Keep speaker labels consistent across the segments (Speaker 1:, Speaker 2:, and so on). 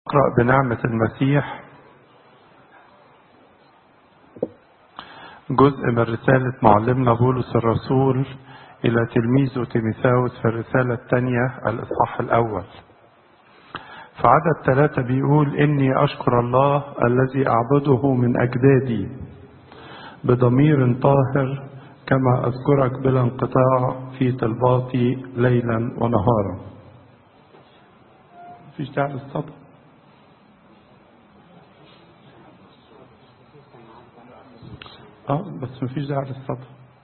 Speaker 1: اقرأ بنعمة المسيح جزء من رسالة معلمنا بولس الرسول إلى تلميذه تيميثاوس في الرسالة الثانية الإصحاح الأول في عدد ثلاثة بيقول إني أشكر الله الذي أعبده من أجدادي بضمير طاهر كما أذكرك بلا انقطاع في طلباتي ليلا ونهارا مفيش داعي للصدق اه بس مفيش داعي للصدق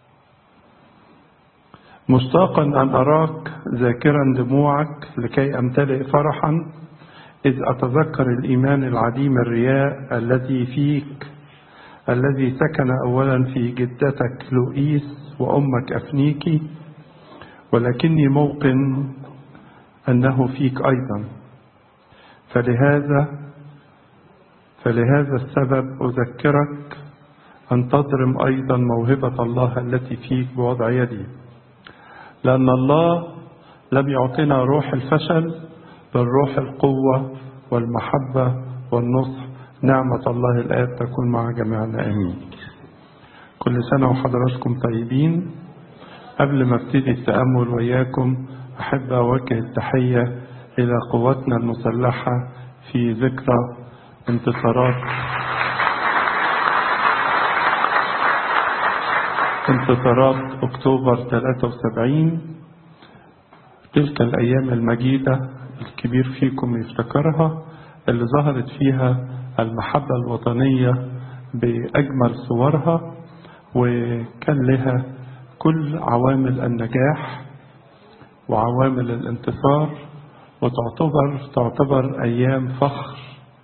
Speaker 1: مشتاقا أن أراك ذاكرا دموعك لكي أمتلئ فرحا إذ أتذكر الإيمان العديم الرياء الذي فيك الذي سكن أولا في جدتك لؤيس وأمك أفنيكي ولكني موقن أنه فيك أيضا فلهذا فلهذا السبب أذكرك أن تضرم أيضا موهبة الله التي فيك بوضع يدي لأن الله لم يعطنا روح الفشل بل روح القوة والمحبة والنصح نعمة الله الآب تكون مع جميعنا آمين كل سنة وحضراتكم طيبين قبل ما ابتدي التأمل وياكم أحب أوجه التحية إلى قواتنا المسلحة في ذكرى انتصارات انتصارات أكتوبر 73 تلك الأيام المجيدة الكبير فيكم يفتكرها اللي ظهرت فيها المحبة الوطنية بأجمل صورها وكان لها كل عوامل النجاح وعوامل الانتصار وتعتبر تعتبر أيام فخر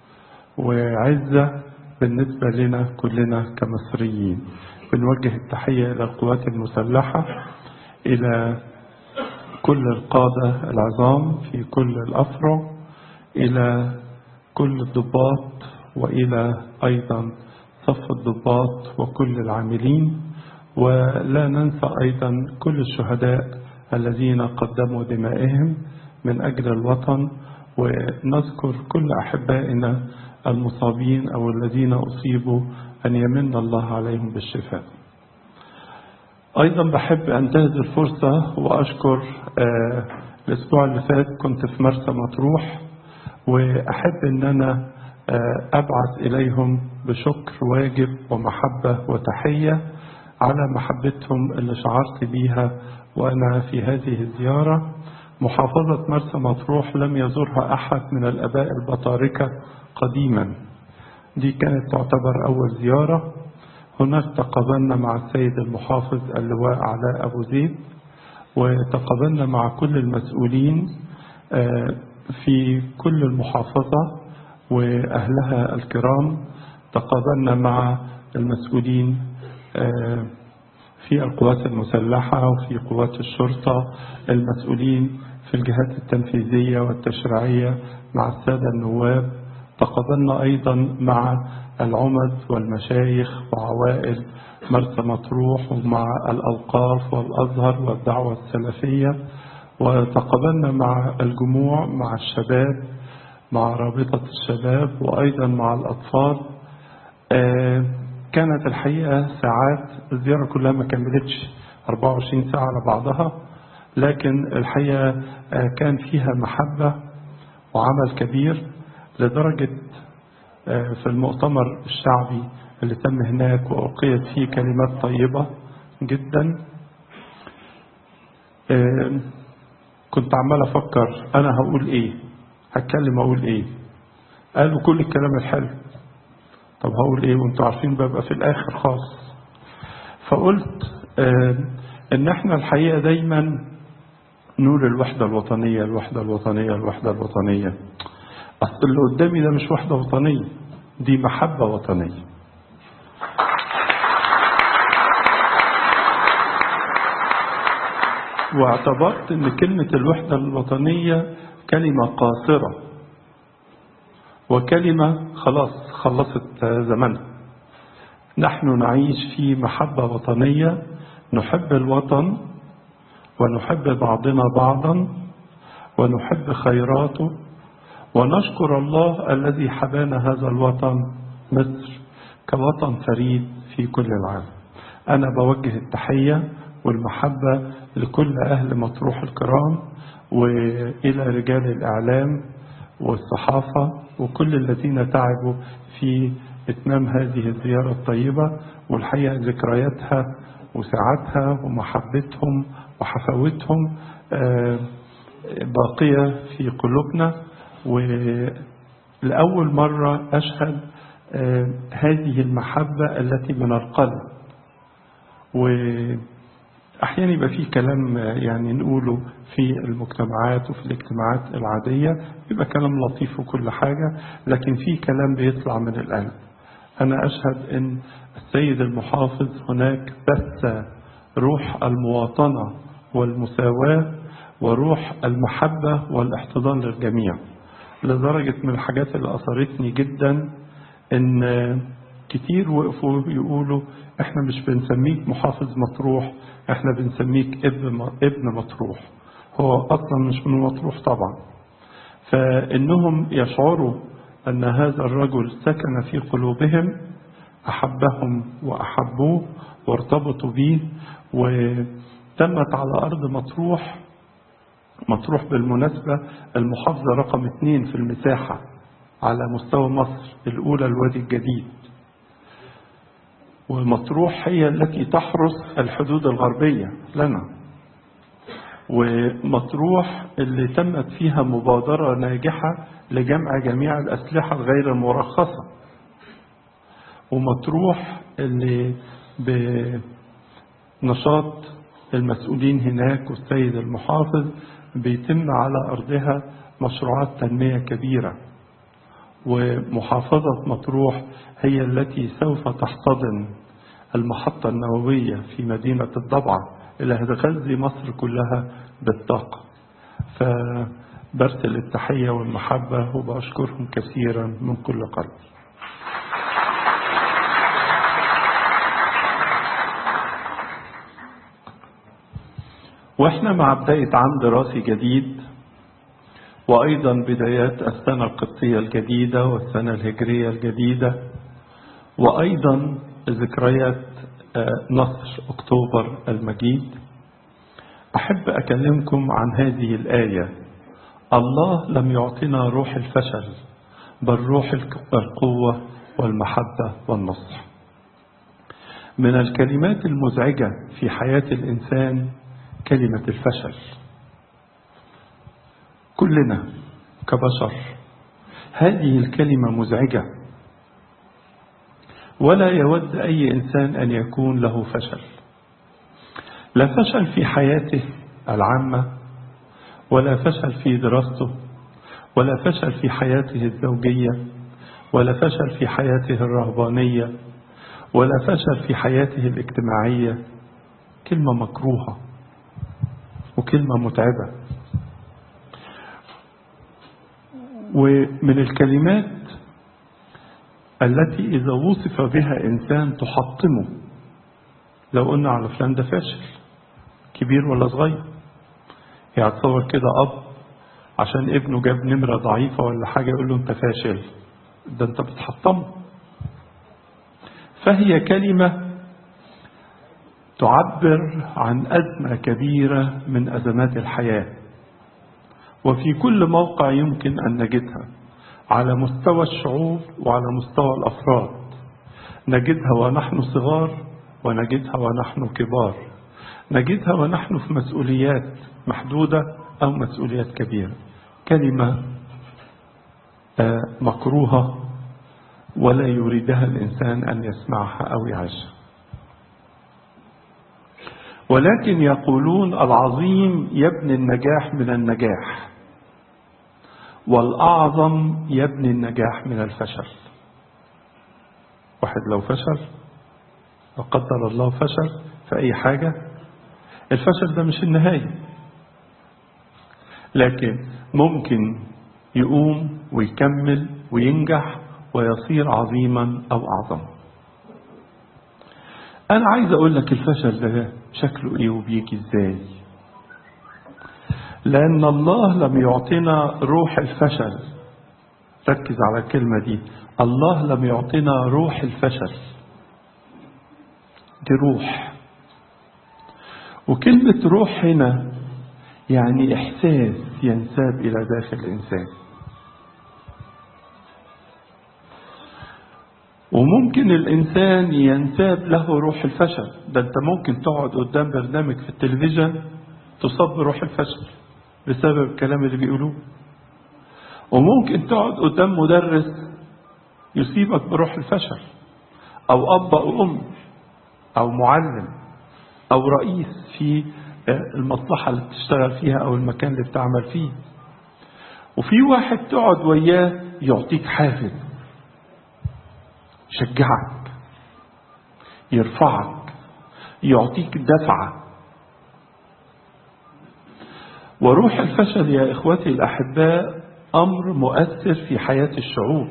Speaker 1: وعزة بالنسبة لنا كلنا كمصريين بنوجه التحية إلى القوات المسلحة إلى كل القادة العظام في كل الأفرع إلى كل الضباط وإلى أيضا صف الضباط وكل العاملين ولا ننسى أيضا كل الشهداء الذين قدموا دمائهم من أجل الوطن ونذكر كل أحبائنا المصابين أو الذين أصيبوا أن يمن الله عليهم بالشفاء أيضا بحب أنتهز الفرصة وأشكر آه الأسبوع اللي فات كنت في مرسى مطروح وأحب أن أنا آه أبعث إليهم بشكر واجب ومحبة وتحية على محبتهم اللي شعرت بيها وأنا في هذه الزيارة محافظة مرسى مطروح لم يزورها أحد من الأباء البطاركة قديما دي كانت تعتبر أول زيارة هناك تقابلنا مع السيد المحافظ اللواء علاء أبو زيد وتقابلنا مع كل المسؤولين في كل المحافظة وأهلها الكرام تقابلنا مع المسؤولين في القوات المسلحة وفي قوات الشرطة المسؤولين في الجهات التنفيذية والتشريعية مع السادة النواب تقابلنا أيضا مع العمد والمشايخ وعوائل مرسى مطروح ومع الأوقاف والأزهر والدعوة السلفية وتقابلنا مع الجموع مع الشباب مع رابطة الشباب وأيضا مع الأطفال كانت الحقيقة ساعات الزيارة كلها ما كملتش 24 ساعة على بعضها لكن الحقيقة كان فيها محبة وعمل كبير لدرجة في المؤتمر الشعبي اللي تم هناك وألقيت فيه كلمات طيبة جدا كنت عمال أفكر أنا هقول إيه هتكلم أقول إيه قالوا كل الكلام الحلو طب هقول إيه وانتوا عارفين ببقى في الآخر خالص فقلت إن إحنا الحقيقة دايما نقول الوحدة الوطنية الوحدة الوطنية الوحدة الوطنية أصل اللي قدامي ده مش وحدة وطنية دي محبة وطنية واعتبرت ان كلمة الوحدة الوطنية كلمة قاصرة وكلمة خلاص خلصت زمنها نحن نعيش في محبة وطنية نحب الوطن ونحب بعضنا بعضا ونحب خيراته ونشكر الله الذي حبانا هذا الوطن مصر كوطن فريد في كل العالم أنا بوجه التحية والمحبة لكل أهل مطروح الكرام وإلى رجال الإعلام والصحافة وكل الذين تعبوا في إتمام هذه الزيارة الطيبة والحقيقة ذكرياتها وساعتها ومحبتهم وحفاوتهم باقية في قلوبنا ولأول مرة أشهد هذه المحبة التي من القلب وأحيانا يبقى في كلام يعني نقوله في المجتمعات وفي الاجتماعات العادية يبقى كلام لطيف وكل حاجة لكن في كلام بيطلع من القلب أنا أشهد أن السيد المحافظ هناك بث روح المواطنة والمساواة وروح المحبة والاحتضان للجميع لدرجة من الحاجات اللي أثرتني جدا إن كتير وقفوا يقولوا إحنا مش بنسميك محافظ مطروح إحنا بنسميك ابن ابن مطروح هو أصلا مش من مطروح طبعا فإنهم يشعروا أن هذا الرجل سكن في قلوبهم أحبهم وأحبوه وارتبطوا به وتمت على أرض مطروح مطروح بالمناسبة المحافظة رقم اثنين في المساحة على مستوى مصر الأولى الوادي الجديد ومطروح هي التي تحرس الحدود الغربية لنا ومطروح اللي تمت فيها مبادرة ناجحة لجمع جميع الأسلحة الغير المرخصة ومطروح اللي بنشاط المسؤولين هناك والسيد المحافظ بيتم على أرضها مشروعات تنمية كبيرة ومحافظة مطروح هي التي سوف تحتضن المحطة النووية في مدينة الضبعة اللي هتغذي مصر كلها بالطاقة فبرسل التحية والمحبة وبأشكرهم كثيرا من كل قلب واحنا مع بداية عام دراسي جديد وأيضا بدايات السنة القبطية الجديدة والسنة الهجرية الجديدة وأيضا ذكريات نصر أكتوبر المجيد أحب أكلمكم عن هذه الآية الله لم يعطنا روح الفشل بل روح القوة والمحبة والنصح من الكلمات المزعجة في حياة الإنسان كلمة الفشل كلنا كبشر هذه الكلمة مزعجة ولا يود أي إنسان أن يكون له فشل لا فشل في حياته العامة ولا فشل في دراسته ولا فشل في حياته الزوجية ولا فشل في حياته الرهبانية ولا فشل في حياته الاجتماعية كلمة مكروهة وكلمة متعبة ومن الكلمات التي إذا وصف بها إنسان تحطمه لو قلنا على فلان ده فاشل كبير ولا صغير يعني تصور كده أب عشان ابنه جاب نمرة ضعيفة ولا حاجة يقول له أنت فاشل ده أنت بتحطمه فهي كلمة تعبر عن أزمة كبيرة من أزمات الحياة وفي كل موقع يمكن أن نجدها على مستوى الشعوب وعلى مستوى الأفراد نجدها ونحن صغار ونجدها ونحن كبار نجدها ونحن في مسؤوليات محدودة أو مسؤوليات كبيرة كلمة مكروهة ولا يريدها الإنسان أن يسمعها أو يعيشها ولكن يقولون العظيم يبني النجاح من النجاح والأعظم يبني النجاح من الفشل واحد لو فشل لا قدر الله فشل في أي حاجة الفشل ده مش النهاية لكن ممكن يقوم ويكمل وينجح ويصير عظيما أو أعظم أنا عايز أقول لك الفشل ده شكله إيه وبيجي إزاي لأن الله لم يعطينا روح الفشل ركز على الكلمة دي الله لم يعطينا روح الفشل دي روح وكلمة روح هنا يعني إحساس ينساب إلى داخل الإنسان وممكن الإنسان ينساب له روح الفشل ده أنت ممكن تقعد قدام برنامج في التلفزيون تصاب بروح الفشل بسبب الكلام اللي بيقولوه وممكن تقعد قدام مدرس يصيبك بروح الفشل أو أب أو أم أو معلم أو رئيس في المصلحة اللي بتشتغل فيها أو المكان اللي بتعمل فيه وفي واحد تقعد وياه يعطيك حافز يشجعك يرفعك يعطيك دفعة وروح الفشل يا إخوتي الأحباء أمر مؤثر في حياة الشعوب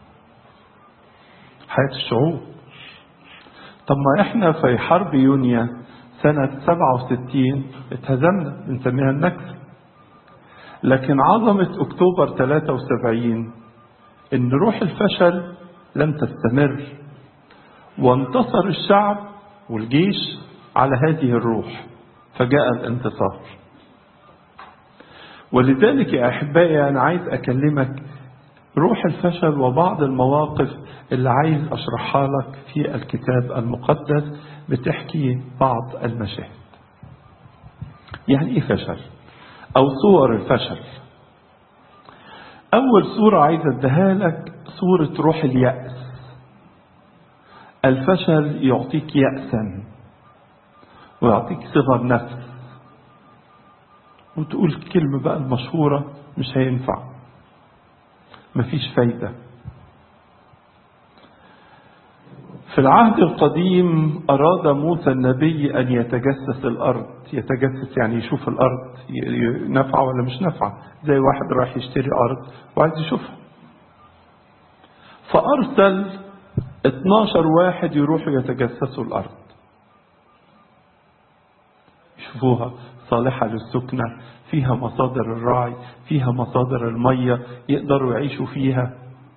Speaker 1: حياة الشعوب طب ما احنا في حرب يونيو سنة 67 اتهزمنا بنسميها النكسة لكن عظمة أكتوبر 73 إن روح الفشل لم تستمر وانتصر الشعب والجيش على هذه الروح فجاء الانتصار ولذلك يا أحبائي أنا عايز أكلمك روح الفشل وبعض المواقف اللي عايز أشرحها لك في الكتاب المقدس بتحكي بعض المشاهد يعني إيه فشل أو صور الفشل أول صورة عايز أديها لك صورة روح اليأس الفشل يعطيك يأسا ويعطيك صغر نفس وتقول الكلمة بقى المشهورة مش هينفع مفيش فايدة في العهد القديم أراد موسى النبي أن يتجسس الأرض يتجسس يعني يشوف الأرض نافعة ولا مش نافعة زي واحد راح يشتري أرض وعايز يشوفها فأرسل 12 واحد يروحوا يتجسسوا الأرض يشوفوها صالحة للسكنة فيها مصادر الرعي فيها مصادر المية يقدروا يعيشوا فيها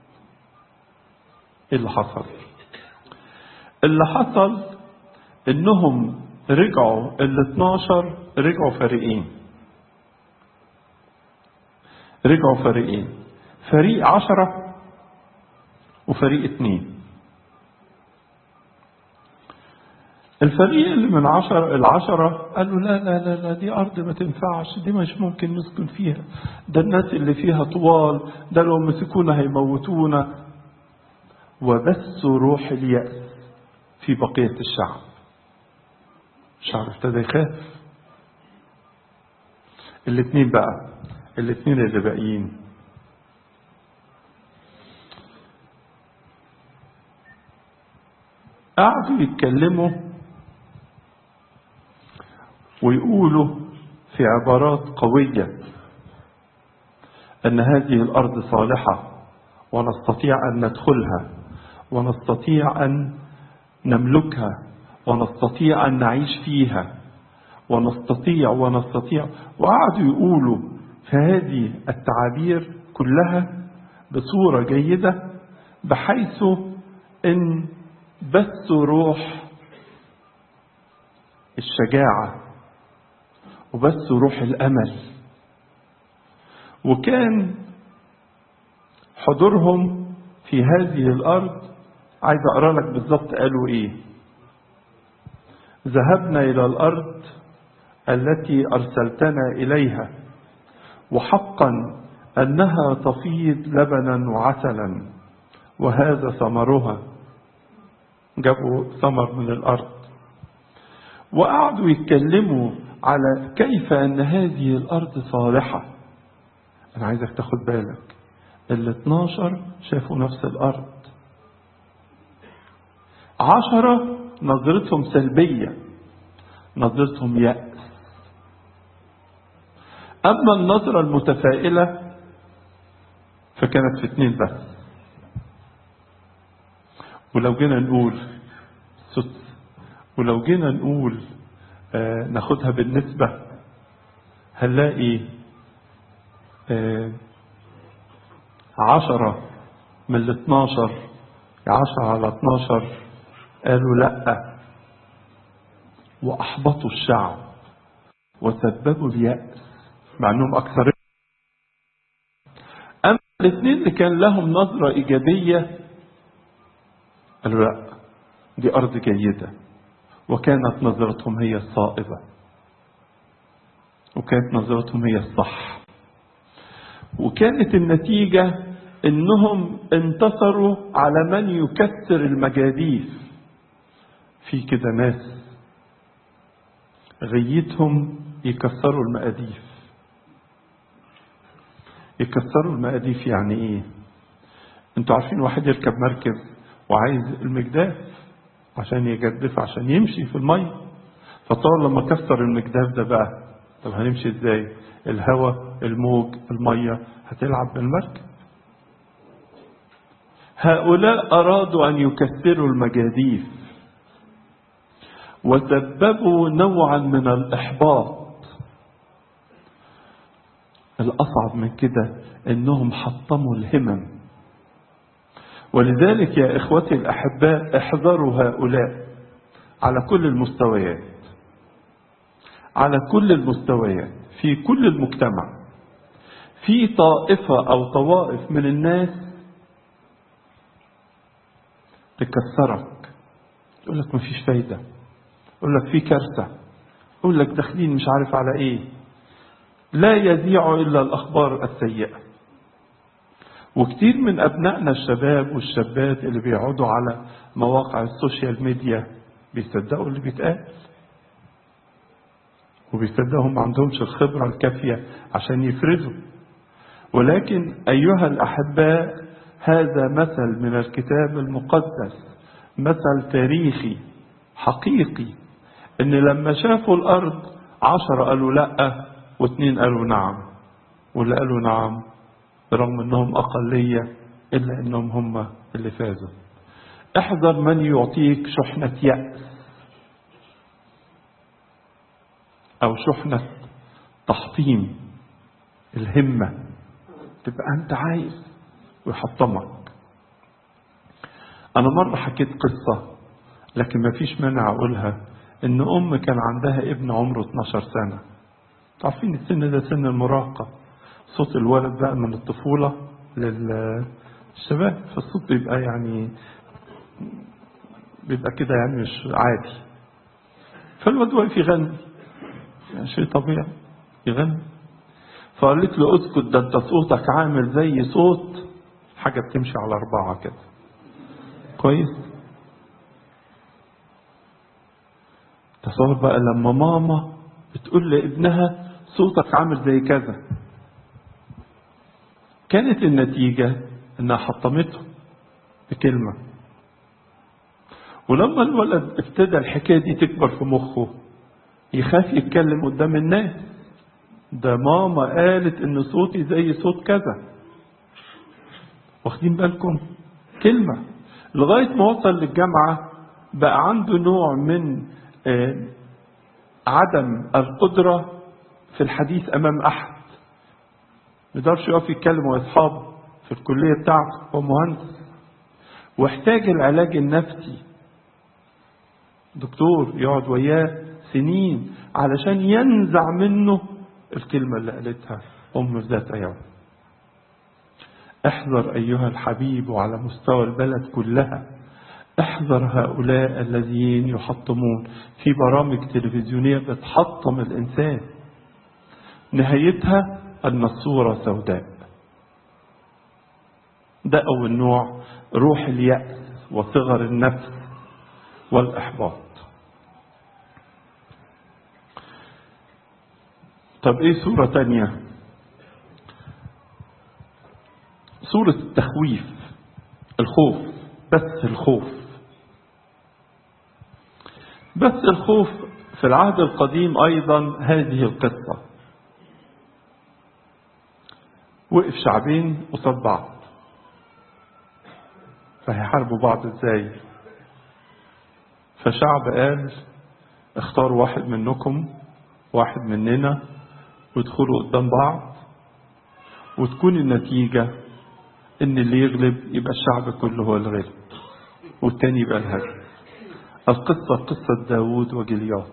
Speaker 1: ايه اللي حصل اللي حصل انهم رجعوا ال 12 رجعوا فريقين رجعوا فريقين فريق عشرة وفريق اتنين الفريق اللي من عشرة العشرة قالوا لا لا لا لا دي أرض ما تنفعش دي مش ممكن نسكن فيها ده الناس اللي فيها طوال ده لو مسكونا هيموتونا وبثوا روح اليأس في بقية الشعب الشعب ابتدى يخاف الاثنين بقى الاثنين اللي باقيين قعدوا يتكلموا ويقولوا في عبارات قوية أن هذه الأرض صالحة ونستطيع أن ندخلها ونستطيع أن نملكها ونستطيع أن نعيش فيها ونستطيع ونستطيع وقعدوا يقولوا في هذه التعابير كلها بصورة جيدة بحيث أن بثوا روح الشجاعة وبثوا روح الأمل وكان حضورهم في هذه الأرض عايز أقرأ لك بالظبط قالوا إيه ذهبنا إلى الأرض التي أرسلتنا إليها وحقا أنها تفيض لبنا وعسلا وهذا ثمرها جابوا ثمر من الأرض وقعدوا يتكلموا على كيف أن هذه الأرض صالحة أنا عايزك تاخد بالك ال 12 شافوا نفس الأرض عشرة نظرتهم سلبية نظرتهم يأس أما النظرة المتفائلة فكانت في اتنين بس ولو جينا نقول ست ولو جينا نقول آه ناخدها بالنسبة هنلاقي آه عشرة من ال 12 10 على 12 قالوا لأ وأحبطوا الشعب وسببوا اليأس مع أنهم أكثر أما الاثنين اللي كان لهم نظرة إيجابية قالوا لا دي أرض جيدة وكانت نظرتهم هي الصائبة وكانت نظرتهم هي الصح وكانت النتيجة انهم انتصروا على من يكسر المجاديف في كده ناس غيتهم يكسروا المقاديف يكسروا المقاديف يعني ايه انتوا عارفين واحد يركب مركب وعايز المجداف عشان يجدف عشان يمشي في المية فطار لما كسر المجداف ده بقى طب هنمشي ازاي الهواء الموج المية هتلعب بالمركب هؤلاء أرادوا أن يكسروا المجاديف وسببوا نوعا من الإحباط الأصعب من كده إنهم حطموا الهمم ولذلك يا إخوتي الأحباء احذروا هؤلاء على كل المستويات على كل المستويات في كل المجتمع في طائفة أو طوائف من الناس تكسرك يقول لك مفيش فايدة يقول لك في كارثة يقول لك داخلين مش عارف على ايه لا يذيع إلا الأخبار السيئة وكتير من أبنائنا الشباب والشابات اللي بيقعدوا على مواقع السوشيال ميديا بيصدقوا اللي بيتقال وبيصدقوا ما عندهمش الخبرة الكافية عشان يفرزوا ولكن أيها الأحباء هذا مثل من الكتاب المقدس مثل تاريخي حقيقي ان لما شافوا الارض عشرة قالوا لا واثنين قالوا نعم واللي قالوا نعم برغم انهم اقلية الا انهم هم اللي فازوا احذر من يعطيك شحنة يأس او شحنة تحطيم الهمة تبقى انت عايز ويحطمك انا مرة حكيت قصة لكن ما فيش مانع اقولها ان ام كان عندها ابن عمره 12 سنة عارفين السن ده سن المراهقة صوت الولد بقى من الطفولة للشباب فالصوت بيبقى يعني بيبقى كده يعني مش عادي فالواد واقف يغني يعني شيء طبيعي يغني فقالت له اسكت ده انت صوتك عامل زي صوت حاجة بتمشي على أربعة كده كويس تصور بقى لما ماما بتقول لابنها صوتك عامل زي كذا كانت النتيجة انها حطمته بكلمة ولما الولد ابتدى الحكاية دي تكبر في مخه يخاف يتكلم قدام الناس ده ماما قالت ان صوتي زي صوت كذا واخدين بالكم كلمة لغاية ما وصل للجامعة بقى عنده نوع من عدم القدرة في الحديث أمام أحد ما يقدرش يقف يتكلم مع أصحابه في الكلية بتاعته هو مهندس واحتاج العلاج النفسي دكتور يقعد وياه سنين علشان ينزع منه الكلمة اللي قالتها أم ذات يوم احذر أيها الحبيب وعلى مستوى البلد كلها احذر هؤلاء الذين يحطمون في برامج تلفزيونية بتحطم الإنسان نهايتها أن الصورة سوداء ده أول نوع روح اليأس وصغر النفس والإحباط طب ايه صورة تانية صورة التخويف الخوف بس الخوف بس الخوف في العهد القديم أيضا هذه القصة وقف شعبين قصاد بعض فهيحاربوا بعض ازاي فشعب قال اختاروا واحد منكم واحد مننا وادخلوا قدام بعض وتكون النتيجة ان اللي يغلب يبقى الشعب كله هو الغالب والتاني يبقى الهزم القصة قصة داود وجليات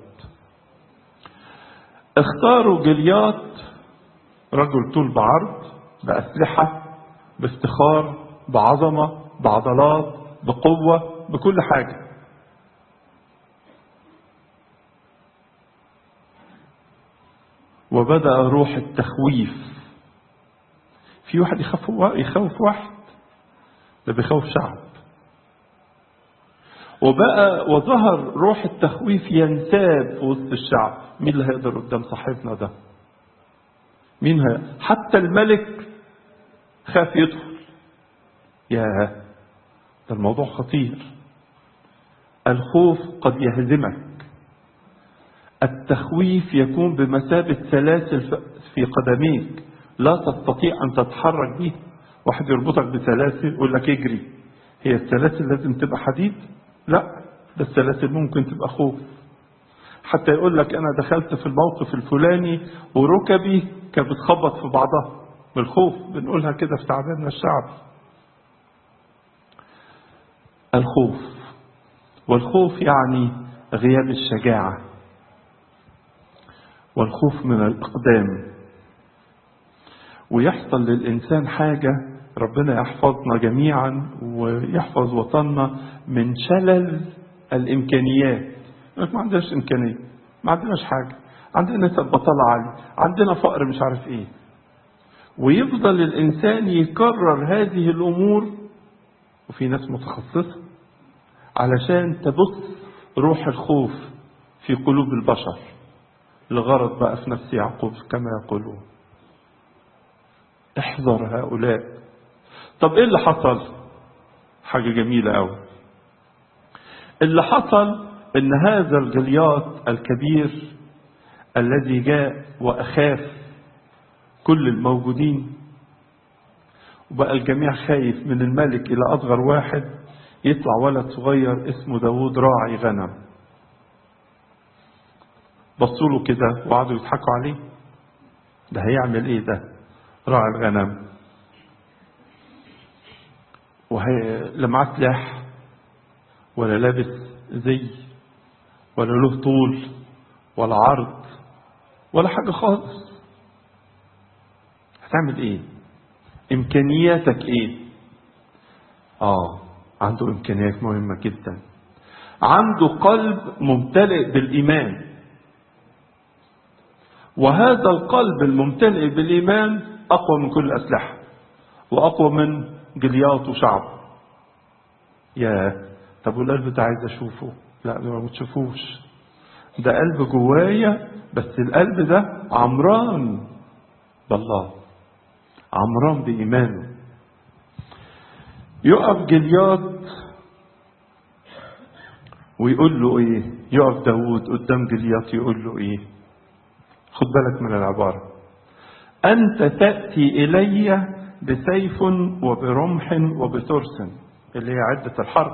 Speaker 1: اختاروا جليات رجل طول بعرض بأسلحة بافتخار بعظمة بعضلات بقوة بكل حاجة وبدأ روح التخويف في واحد يخاف يخوف واحد ده بيخوف شعب وبقى وظهر روح التخويف ينساب في وسط الشعب مين اللي هيقدر قدام صاحبنا ده مين هي حتى الملك خاف يدخل يا ده الموضوع خطير الخوف قد يهزمك التخويف يكون بمثابة سلاسل في قدميك لا تستطيع أن تتحرك به واحد يربطك بسلاسل يقول لك اجري هي السلاسل لازم تبقى حديد لا ده السلاسل ممكن تبقى خوف حتى يقول لك أنا دخلت في الموقف الفلاني وركبي كانت بتخبط في بعضها بالخوف بنقولها كده في تعبيرنا الشعبي الخوف والخوف يعني غياب الشجاعة والخوف من الإقدام ويحصل للإنسان حاجة ربنا يحفظنا جميعا ويحفظ وطننا من شلل الإمكانيات ما عندناش إمكانية ما عندناش حاجة عندنا نسب بطالة عالية عندنا فقر مش عارف إيه ويفضل الإنسان يكرر هذه الأمور وفي ناس متخصصة علشان تبث روح الخوف في قلوب البشر لغرض بقى في نفس يعقوب كما يقولون احذر هؤلاء طب ايه اللي حصل حاجة جميلة قوي اللي حصل ان هذا الجليات الكبير الذي جاء واخاف كل الموجودين وبقى الجميع خايف من الملك الى اصغر واحد يطلع ولد صغير اسمه داود راعي غنم بصوا له كده وقعدوا يضحكوا عليه ده هيعمل ايه ده راعي الغنم وهي لا معاه سلاح ولا لابس زي ولا له طول ولا عرض ولا حاجة خالص هتعمل ايه امكانياتك ايه اه عنده امكانيات مهمة جدا عنده قلب ممتلئ بالايمان وهذا القلب الممتلئ بالإيمان أقوى من كل الأسلحة وأقوى من جليات وشعب يا طب والقلب ده عايز أشوفه لا ده ما تشوفوش ده قلب جوايا بس القلب ده عمران بالله عمران بإيمانه يقف جليات ويقول له ايه يقف داود قدام جليات يقول له ايه خد بالك من العبارة أنت تأتي إلي بسيف وبرمح وبترس اللي هي عدة الحرب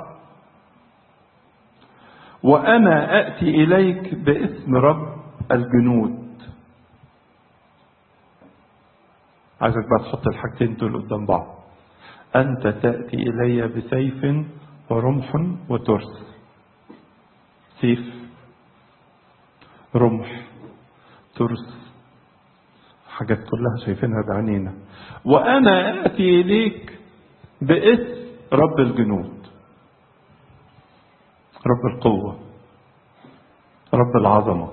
Speaker 1: وأنا أأتي إليك باسم رب الجنود عايزك بقى تحط الحاجتين دول قدام بعض أنت تأتي إلي بسيف ورمح وترس سيف رمح ترس حاجات كلها شايفينها بعينينا وأنا آتي إليك باسم رب الجنود رب القوة رب العظمة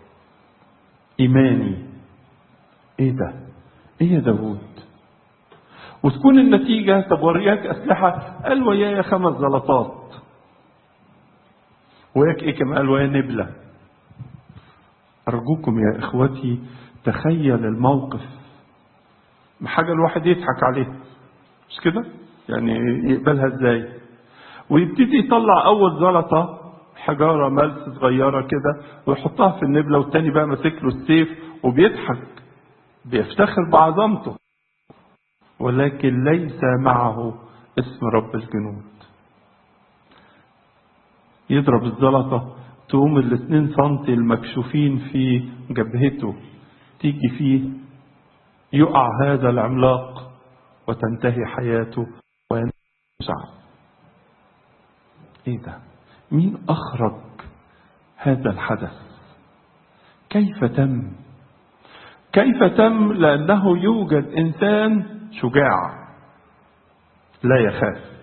Speaker 1: إيماني إيه ده إيه يا داوود وتكون النتيجة طب ورياك أسلحة قال ويايا خمس زلطات وياك إيه كمان قال ويا نبلة أرجوكم يا إخوتي تخيل الموقف حاجة الواحد يضحك عليها مش كده يعني يقبلها ازاي ويبتدي يطلع أول زلطة حجارة ملس صغيرة كده ويحطها في النبلة والتاني بقى ماسك له السيف وبيضحك بيفتخر بعظمته ولكن ليس معه اسم رب الجنود يضرب الزلطة تقوم الاثنين سنتي المكشوفين في جبهته تيجي فيه يقع هذا العملاق وتنتهي حياته وينشع ايه ده مين اخرج هذا الحدث كيف تم كيف تم لانه يوجد انسان شجاع لا يخاف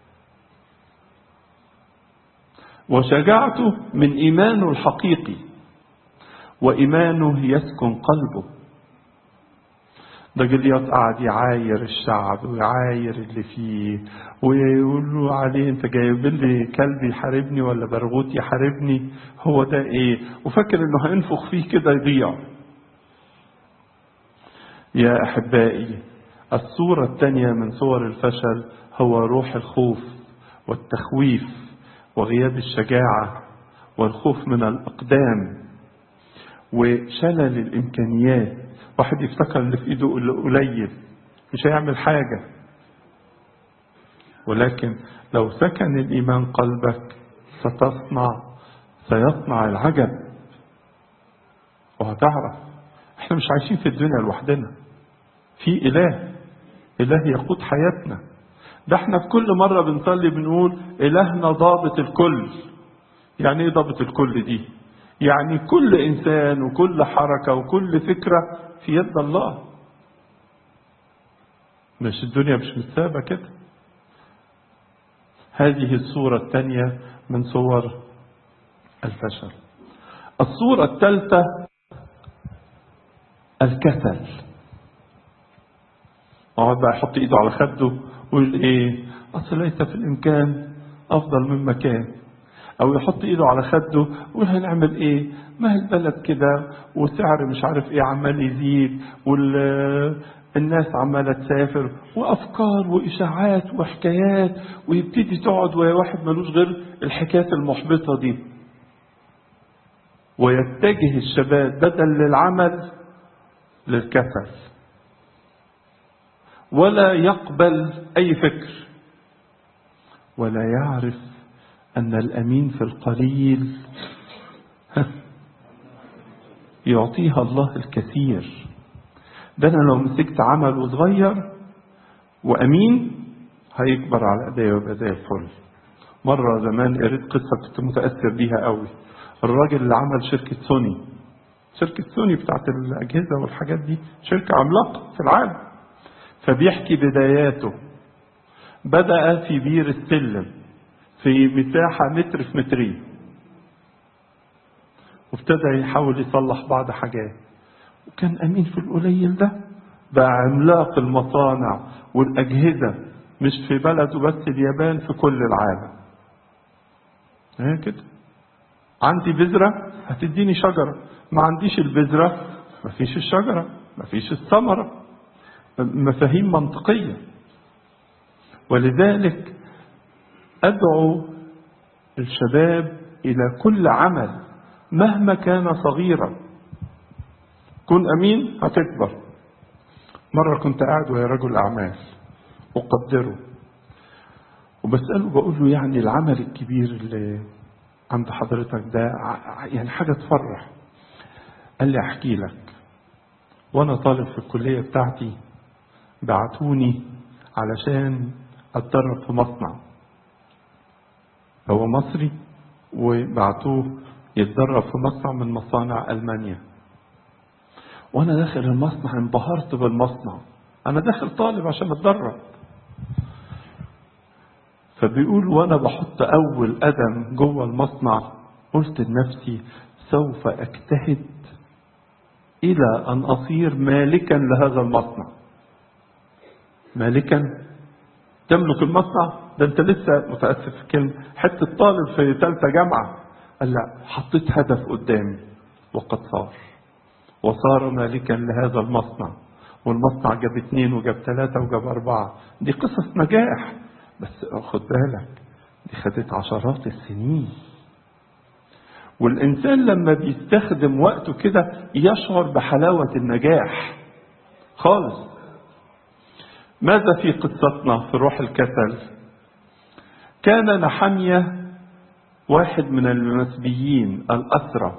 Speaker 1: وشجاعته من ايمانه الحقيقي وايمانه يسكن قلبه ده جليات قعد يعاير الشعب ويعاير اللي فيه ويقول له عليه انت جايب لي كلب يحاربني ولا برغوت يحاربني هو ده ايه وفاكر انه هينفخ فيه كده يضيع يا احبائي الصورة الثانية من صور الفشل هو روح الخوف والتخويف وغياب الشجاعة والخوف من الأقدام وشلل الإمكانيات واحد يفتكر اللي في إيده قليل مش هيعمل حاجة ولكن لو سكن الإيمان قلبك ستصنع سيصنع العجب وهتعرف احنا مش عايشين في الدنيا لوحدنا في إله إله يقود حياتنا ده احنا في كل مرة بنصلي بنقول إلهنا ضابط الكل يعني ايه ضابط الكل دي يعني كل إنسان وكل حركة وكل فكرة في يد الله مش الدنيا مش متسابة كده هذه الصورة الثانية من صور الفشل الصورة الثالثة الكسل اقعد بقى يحط ايده على خده ويقول ايه اصل ليس في الامكان افضل من مكان او يحط ايده على خده ويقول هنعمل ايه ما هي البلد كده وسعر مش عارف ايه عمال يزيد والناس عماله تسافر وافكار واشاعات وحكايات ويبتدي تقعد ويا واحد ملوش غير الحكايات المحبطه دي ويتجه الشباب بدل للعمل للكسل ولا يقبل اي فكر ولا يعرف ان الامين في القليل يعطيها الله الكثير ده انا لو مسكت عمل صغير وامين هيكبر على ايديا ويبقى زي الفل مره زمان قريت قصه كنت متاثر بيها قوي الراجل اللي عمل شركه سوني شركه سوني بتاعت الاجهزه والحاجات دي شركه عملاقه في العالم فبيحكي بداياته بدأ في بير السلم في مساحة متر في مترين وابتدى يحاول يصلح بعض حاجات وكان أمين في القليل ده بقى عملاق المصانع والأجهزة مش في بلده بس اليابان في كل العالم هي كده عندي بذرة هتديني شجرة ما عنديش البذرة مفيش الشجرة مفيش الثمرة مفاهيم منطقية ولذلك أدعو الشباب إلى كل عمل مهما كان صغيرا كن أمين هتكبر مرة كنت قاعد ويا رجل أعمال أقدره وبسأله بقول له يعني العمل الكبير اللي عند حضرتك ده يعني حاجة تفرح قال لي أحكي لك وأنا طالب في الكلية بتاعتي بعتوني علشان اتدرب في مصنع هو مصري وبعتوه يتدرب في مصنع من مصانع ألمانيا وأنا داخل المصنع انبهرت بالمصنع أنا داخل طالب عشان أتدرب فبيقول وأنا بحط أول قدم جوه المصنع قلت لنفسي سوف أجتهد إلى أن أصير مالكا لهذا المصنع مالكا تملك المصنع ده انت لسه متاسف في كلمه حته طالب في ثالثه جامعه قال لا حطيت هدف قدامي وقد صار وصار مالكا لهذا المصنع والمصنع جاب اثنين وجاب ثلاثة وجاب أربعة دي قصص نجاح بس خد بالك دي خدت عشرات السنين والإنسان لما بيستخدم وقته كده يشعر بحلاوة النجاح خالص ماذا في قصتنا في روح الكسل كان نحمية واحد من المسبيين الأسرى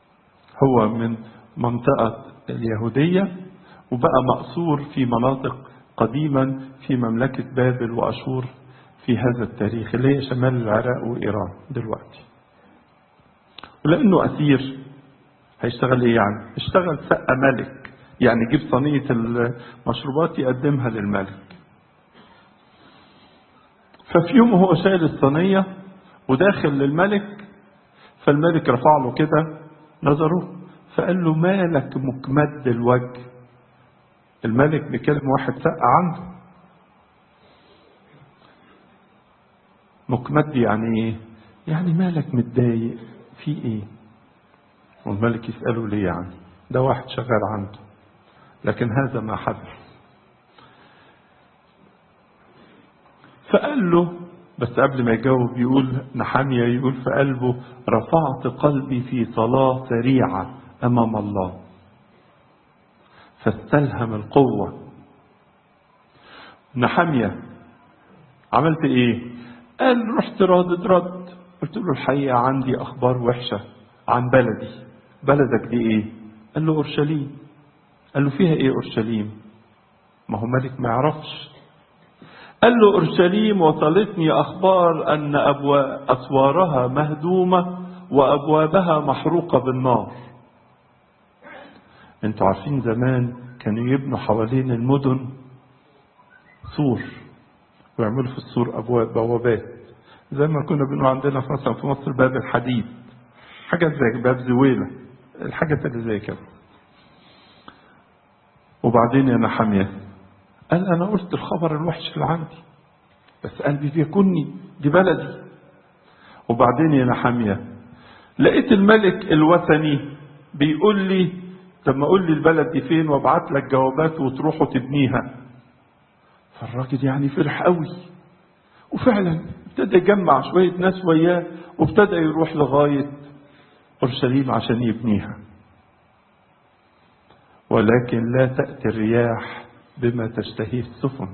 Speaker 1: هو من منطقة اليهودية وبقى مأسور في مناطق قديما في مملكة بابل وأشور في هذا التاريخ اللي هي شمال العراق وإيران دلوقتي ولأنه أسير هيشتغل إيه يعني؟ اشتغل سقة ملك يعني يجيب صينية المشروبات يقدمها للملك ففي يوم هو شايل الصينية وداخل للملك فالملك رفع له كده نظره فقال له مالك مكمد الوجه الملك بيكلم واحد سقة عنده مكمد يعني ايه يعني مالك متضايق في ايه والملك يسأله ليه يعني ده واحد شغال عنده لكن هذا ما حدث فقال له بس قبل ما يجاوب يقول نحامية يقول في قلبه رفعت قلبي في صلاة سريعة أمام الله فاستلهم القوة نحامية عملت ايه قال رحت رادد رد قلت له الحقيقة عندي أخبار وحشة عن بلدي بلدك دي ايه قال له أورشليم قال له فيها ايه أورشليم ما هو ملك ما يعرفش قال له أورشليم وصلتني أخبار أن أبوا أسوارها مهدومة وأبوابها محروقة بالنار انتوا عارفين زمان كانوا يبنوا حوالين المدن سور ويعملوا في السور أبواب بوابات زي ما كنا بنقول عندنا في مثلا في مصر باب الحديد حاجات زي باب زويلة الحاجات اللي زي كده وبعدين يا نحامية قال أنا قلت الخبر الوحش اللي عندي بس قلبي بيكوني دي بلدي وبعدين يا نحامية لقيت الملك الوثني بيقول لي طب ما قول لي البلد دي فين وابعت لك جوابات وتروحوا تبنيها فالراجل يعني فرح قوي وفعلا ابتدى يجمع شوية ناس وياه وابتدى يروح لغاية أورشليم عشان يبنيها ولكن لا تأتي الرياح بما تشتهيه السفن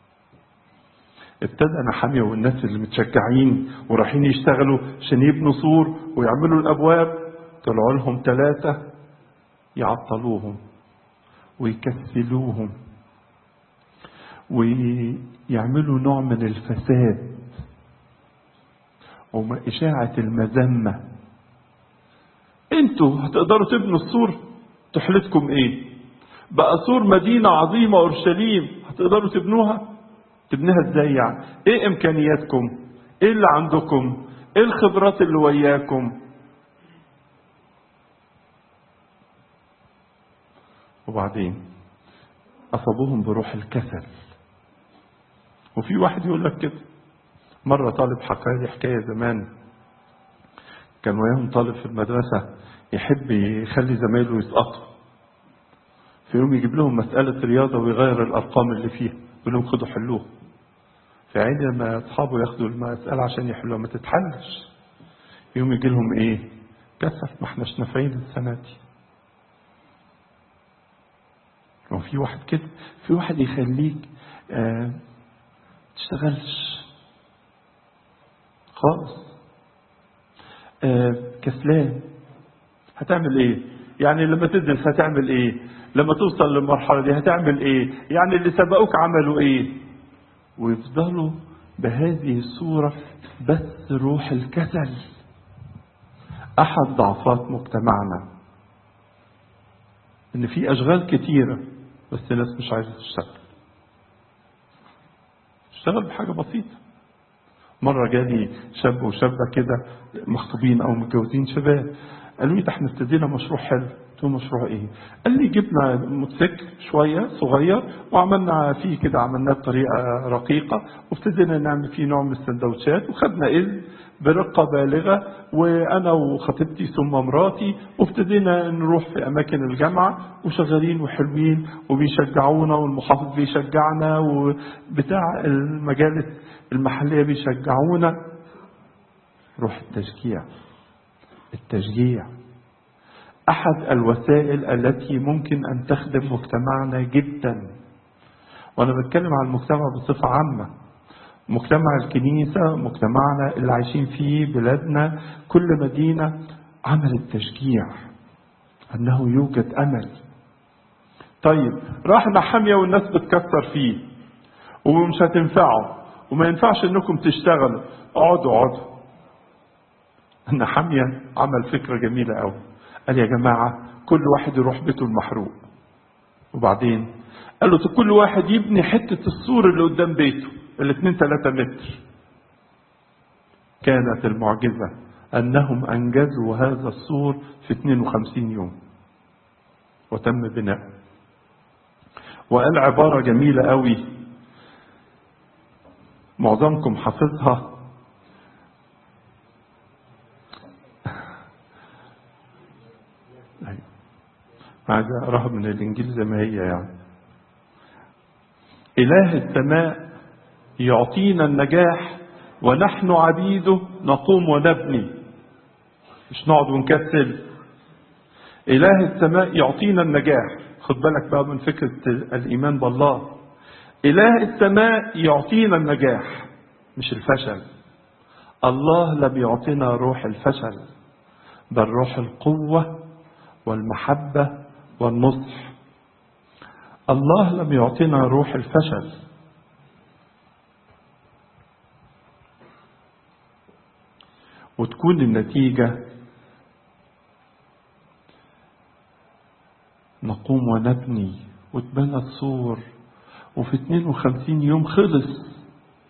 Speaker 1: ابتدى نحامية والناس اللي متشجعين ورايحين يشتغلوا عشان يبنوا سور ويعملوا الأبواب طلعوا لهم ثلاثة يعطلوهم ويكسلوهم ويعملوا نوع من الفساد وإشاعة المذمة انتوا هتقدروا تبنوا السور تحلتكم ايه بقى سور مدينة عظيمة أورشليم هتقدروا تبنوها تبنيها ازاي يعني ايه امكانياتكم ايه اللي عندكم ايه الخبرات اللي وياكم وبعدين أصابوهم بروح الكسل وفي واحد يقول لك كده مرة طالب حكى لي حكاية زمان كان وياهم طالب في المدرسة يحب يخلي زمايله يسقطوا في يوم يجيب لهم مسألة رياضة ويغير الأرقام اللي فيها يقول لهم خدوا حلوها في عين لما أصحابه ياخدوا المسألة عشان يحلوها ما تتحلش يوم يجي لهم إيه كسل ما احناش نافعين السنة دي وفي واحد كده في واحد يخليك آه تشتغلش خالص آه كسلان هتعمل ايه يعني لما تدرس هتعمل ايه لما توصل للمرحلة دي هتعمل ايه يعني اللي سبقوك عملوا ايه ويفضلوا بهذه الصورة بس روح الكسل احد ضعفات مجتمعنا ان في اشغال كتيرة بس الناس مش عايزة تشتغل اشتغل بحاجة بسيطة مرة جالي شاب وشابة كده مخطوبين أو متجوزين شباب قالوا لي ده احنا ابتدينا مشروع حلو قلت له مشروع ايه؟ قال لي جبنا موتوسيكل شويه صغير وعملنا فيه كده عملناه بطريقه رقيقه وابتدينا نعمل فيه نوع من السندوتشات وخدنا اذن برقه بالغه وانا وخطيبتي ثم مراتي وابتدينا نروح في اماكن الجامعه وشغالين وحلوين وبيشجعونا والمحافظ بيشجعنا وبتاع المجالس المحليه بيشجعونا روح التشجيع التشجيع احد الوسائل التي ممكن ان تخدم مجتمعنا جدا وانا بتكلم عن المجتمع بصفه عامه مجتمع الكنيسه مجتمعنا اللي عايشين فيه بلادنا كل مدينه عمل التشجيع انه يوجد امل طيب راح نحاميه والناس بتكسر فيه ومش هتنفعوا وما ينفعش انكم تشتغلوا اقعدوا اقعدوا ان حمية عمل فكرة جميلة قوي قال يا جماعة كل واحد يروح بيته المحروق وبعدين قال له كل واحد يبني حتة السور اللي قدام بيته الاثنين ثلاثة متر كانت المعجزة أنهم أنجزوا هذا السور في 52 يوم وتم بناء وقال عبارة جميلة قوي معظمكم حافظها عايز اقراها من الانجيل زي ما هي يعني اله السماء يعطينا النجاح ونحن عبيده نقوم ونبني مش نقعد ونكسل اله السماء يعطينا النجاح خد بالك بقى من فكره الايمان بالله اله السماء يعطينا النجاح مش الفشل الله لم يعطينا روح الفشل بل روح القوه والمحبه والنصح الله لم يعطينا روح الفشل وتكون النتيجة نقوم ونبني وتبنى السور وفي 52 يوم خلص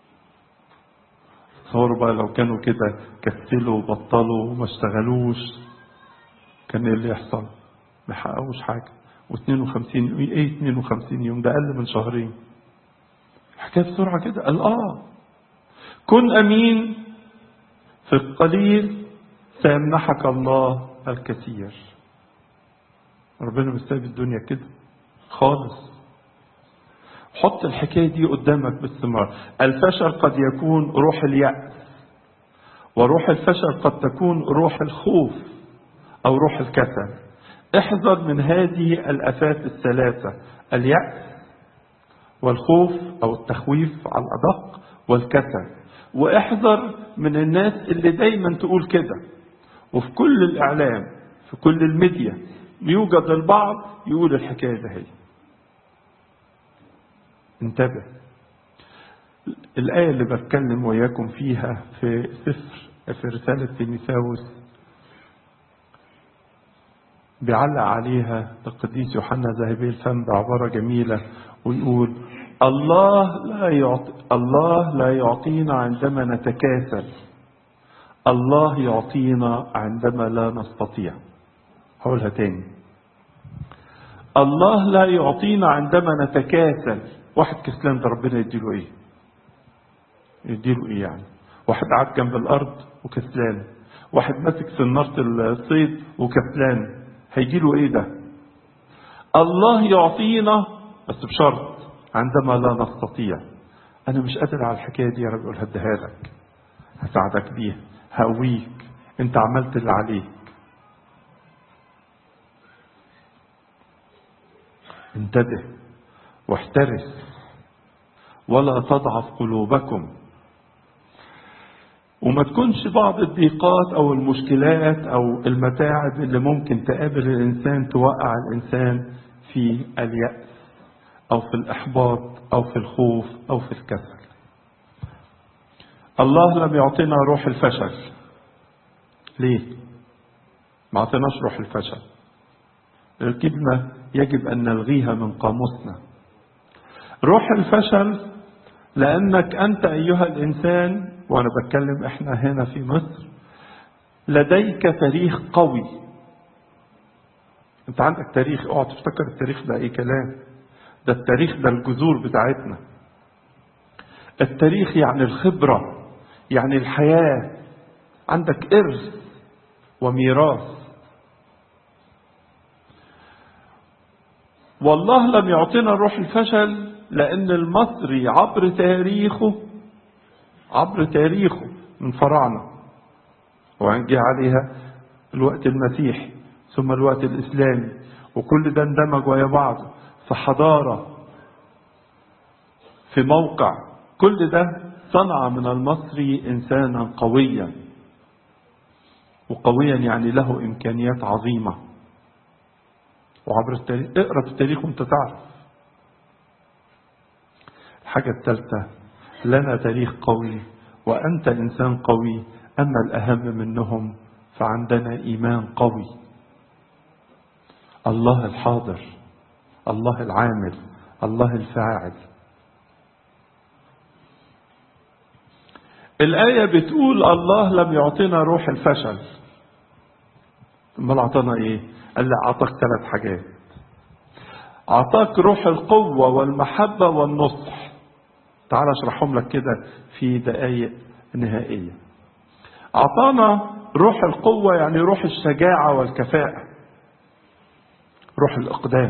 Speaker 1: تصوروا بقى لو كانوا كده كسلوا وبطلوا وما اشتغلوش كان ايه اللي يحصل؟ ما يحققوش حاجه و52 ايه 52 يوم ده اقل من شهرين حكايه بسرعه كده قال اه كن امين في القليل سيمنحك الله الكثير ربنا مش سايب الدنيا كده خالص حط الحكايه دي قدامك باستمرار الفشل قد يكون روح اليأس وروح الفشل قد تكون روح الخوف او روح الكسل احذر من هذه الافات الثلاثه اليأس والخوف او التخويف على الادق والكسل واحذر من الناس اللي دايما تقول كده وفي كل الاعلام في كل الميديا يوجد البعض يقول الحكايه ده هي انتبه الآية اللي بتكلم وياكم فيها في سفر في رسالة تيميثاوس بيعلق عليها القديس يوحنا ذهبي الفم بعبارة جميلة ويقول الله لا يعطي الله لا يعطينا عندما نتكاسل الله يعطينا عندما لا نستطيع هقولها تاني الله لا يعطينا عندما نتكاسل واحد كسلان ده ربنا يديله ايه يديله ايه يعني واحد قاعد جنب الارض وكسلان واحد ماسك سنارة الصيد وكسلان هيجيله ايه ده الله يعطينا بس بشرط عندما لا نستطيع انا مش قادر على الحكايه دي يا رب اقول هديها لك هساعدك بيها هقويك انت عملت اللي عليك انتبه واحترس ولا تضعف قلوبكم وما تكونش بعض الضيقات او المشكلات او المتاعب اللي ممكن تقابل الانسان توقع الانسان في اليأس او في الاحباط او في الخوف او في الكسل الله لم يعطينا روح الفشل ليه ما اعطيناش روح الفشل الكلمة يجب أن نلغيها من قاموسنا روح الفشل لأنك أنت أيها الإنسان وأنا بتكلم إحنا هنا في مصر لديك تاريخ قوي أنت عندك تاريخ اوعى تفتكر التاريخ ده أي كلام ده التاريخ ده الجذور بتاعتنا التاريخ يعني الخبرة يعني الحياة عندك إرث وميراث والله لم يعطينا روح الفشل لأن المصري عبر تاريخه عبر تاريخه من فراعنة وجه عليها الوقت المسيحي ثم الوقت الإسلامي وكل ده اندمج ويا بعض في حضارة في موقع كل ده صنع من المصري إنسانا قويا وقويا يعني له إمكانيات عظيمة وعبر التاريخ اقرا في التاريخ وانت تعرف الحاجة الثالثة لنا تاريخ قوي وأنت إنسان قوي أما الأهم منهم فعندنا إيمان قوي الله الحاضر الله العامل الله الفاعل الآية بتقول الله لم يعطينا روح الفشل امال اعطانا ايه قال لي اعطاك ثلاث حاجات اعطاك روح القوة والمحبة والنصح تعال اشرحهم لك كده في دقائق نهائية اعطانا روح القوة يعني روح الشجاعة والكفاءة روح الاقدام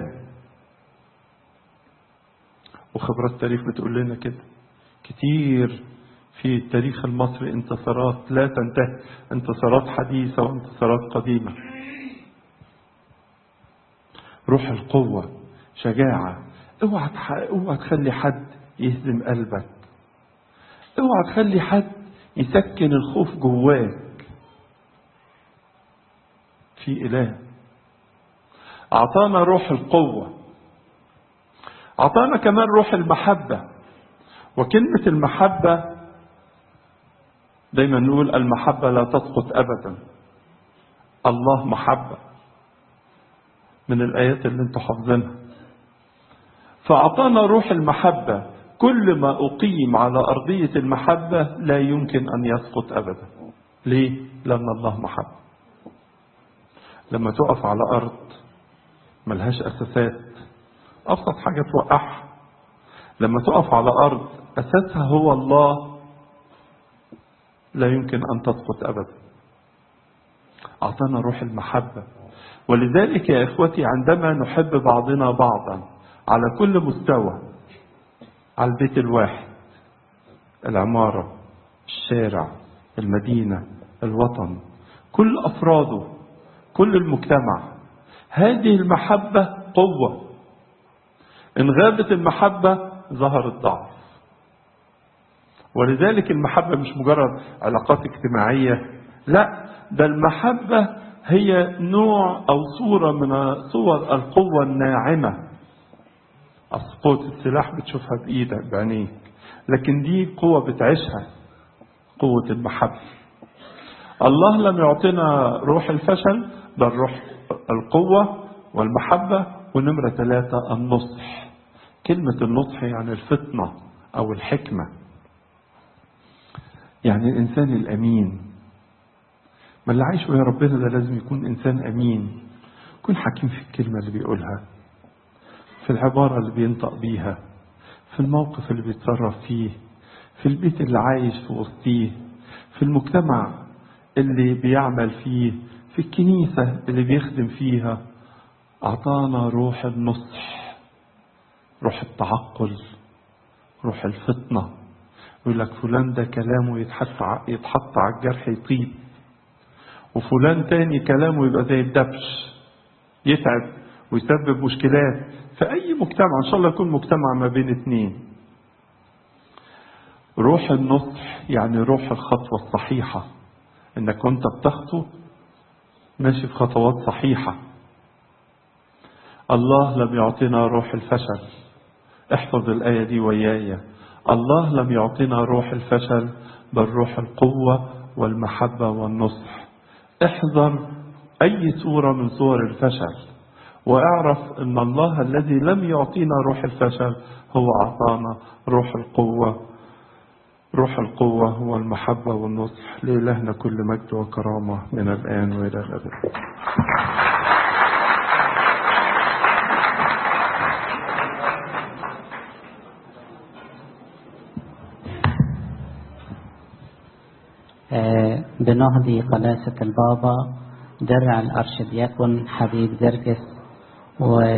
Speaker 1: وخبرات التاريخ بتقول لنا كده كتير في التاريخ المصري انتصارات لا تنتهي انتصارات حديثة وانتصارات قديمة روح القوة شجاعة اوعى تح... اوعى تخلي حد يهزم قلبك اوعى تخلي حد يسكن الخوف جواك في إله أعطانا روح القوة أعطانا كمان روح المحبة وكلمة المحبة دايما نقول المحبة لا تسقط أبدا الله محبة من الآيات اللي انتم حافظينها فأعطانا روح المحبة كل ما أقيم على أرضية المحبة لا يمكن أن يسقط أبدا ليه؟ لأن الله محبة لما تقف على أرض ملهاش أساسات أبسط حاجة توقعها لما تقف على أرض أساسها هو الله لا يمكن أن تسقط أبدا أعطانا روح المحبة ولذلك يا إخوتي عندما نحب بعضنا بعضا على كل مستوى على البيت الواحد العمارة الشارع المدينة الوطن كل أفراده كل المجتمع هذه المحبة قوة إن غابت المحبة ظهر الضعف ولذلك المحبة مش مجرد علاقات اجتماعية لا ده المحبة هي نوع أو صورة من صور القوة الناعمة أصل قوة السلاح بتشوفها بإيدك بعينيك لكن دي قوة بتعيشها قوة المحبة الله لم يعطينا روح الفشل بل روح القوة والمحبة ونمرة ثلاثة النصح كلمة النصح يعني الفطنة أو الحكمة يعني الإنسان الأمين ما اللي عايش ويا ربنا ده لازم يكون إنسان أمين يكون حكيم في الكلمة اللي بيقولها في العبارة اللي بينطق بيها في الموقف اللي بيتصرف فيه في البيت اللي عايش في وسطيه في المجتمع اللي بيعمل فيه في الكنيسة اللي بيخدم فيها أعطانا روح النصح روح التعقل روح الفطنة يقول لك فلان ده كلامه يتحط يتحط على الجرح يطيب وفلان تاني كلامه يبقى زي الدبش يتعب ويسبب مشكلات في أي مجتمع إن شاء الله يكون مجتمع ما بين اتنين روح النصح يعني روح الخطوة الصحيحة إنك وأنت بتخطو ماشي في خطوات صحيحة الله لم يعطينا روح الفشل احفظ الآية دي وياي الله لم يعطينا روح الفشل بل روح القوة والمحبة والنصح احذر أي صورة من صور الفشل واعرف أن الله الذي لم يعطينا روح الفشل هو أعطانا روح القوة روح القوة هو المحبة والنصح لإلهنا كل مجد وكرامة من الآن وإلى الأبد
Speaker 2: آه، بنهضي قداسة البابا درع الأرشدياكون حبيب زركس و